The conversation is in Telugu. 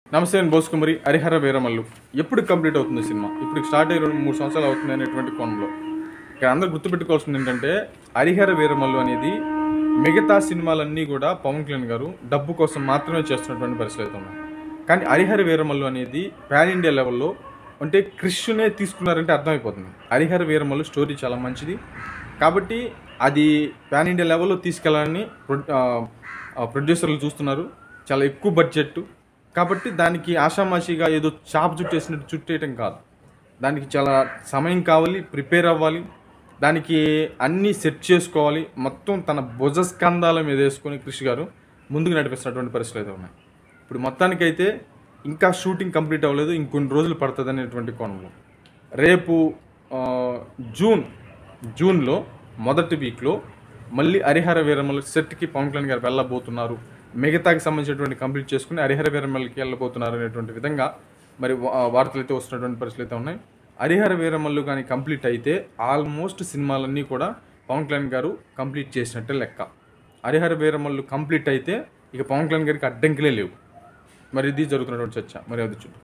నమస్తే నేను బోస్ కుమారి హరిహర వీరమల్లు ఎప్పుడు కంప్లీట్ అవుతుంది సినిమా ఇప్పుడు స్టార్ట్ అయ్యి రెండు మూడు సంవత్సరాలు అవుతుంది అనేటువంటి కోణంలో ఇక్కడ అందరూ గుర్తుపెట్టుకోవాల్సింది ఏంటంటే హరిహర వీరమల్లు అనేది మిగతా సినిమాలన్నీ కూడా పవన్ కళ్యాణ్ గారు డబ్బు కోసం మాత్రమే చేస్తున్నటువంటి పరిస్థితులు అయితే ఉన్నాయి కానీ హరిహర వీరమల్లు అనేది పాన్ ఇండియా లెవెల్లో అంటే క్రిష్నే తీసుకున్నారంటే అర్థమైపోతుంది హరిహర వీరమల్లు స్టోరీ చాలా మంచిది కాబట్టి అది పాన్ ఇండియా లెవెల్లో తీసుకెళ్ళాలని ప్రొ- ఆ, ఆ, ప్రొడ్యూసర్లు చూస్తున్నారు చాలా ఎక్కువ బడ్జెట్ కాబట్టి దానికి ఆషామాషిగా ఏదో చాప్ చుట్టేసినట్టు చుట్టేయటం కాదు దానికి చాలా సమయం కావాలి ప్రిపేర్ అవ్వాలి దానికి అన్నీ సెట్ చేసుకోవాలి మొత్తం తన భుజస్కంధాల మీద వేసుకొని కృషి గారు ముందుకు నడిపిస్తున్నటువంటి పరిస్థితులు అయితే ఉన్నాయి ఇప్పుడు మొత్తానికైతే ఇంకా షూటింగ్ కంప్లీట్ అవ్వలేదు ఇంకొన్ని రోజులు పడుతుంది అనేటువంటి కోణంలో రేపు ఆ, జూన్ జూన్లో మొదటి వీక్లో మళ్ళీ హరిహర వీరమల సెట్కి పవన్ కళ్యాణ్ గారు వెళ్ళబోతున్నారు మిగతాకి సంబంధించినటువంటి కంప్లీట్ చేసుకుని హరిహర వీరమలకి వెళ్ళబోతున్నారు అనేటువంటి విధంగా మరి వా- వార్తలు అయితే వస్తున్నటువంటి పరిస్థితులు అయితే ఉన్నాయి హరిహర వీరమల్లు కానీ కంప్లీట్ అయితే ఆల్మోస్ట్ సినిమాలన్నీ కూడా పవన్ కళ్యాణ్ గారు కంప్లీట్ చేసినట్టే లెక్క హరిహర వీరమల్లు కంప్లీట్ అయితే ఇక పవన్ కళ్యాణ్ గారికి అడ్డంకిలే లేవు మరి ఇది జరుగుతున్నటువంటి చర్చ మరి అది చూద్దాం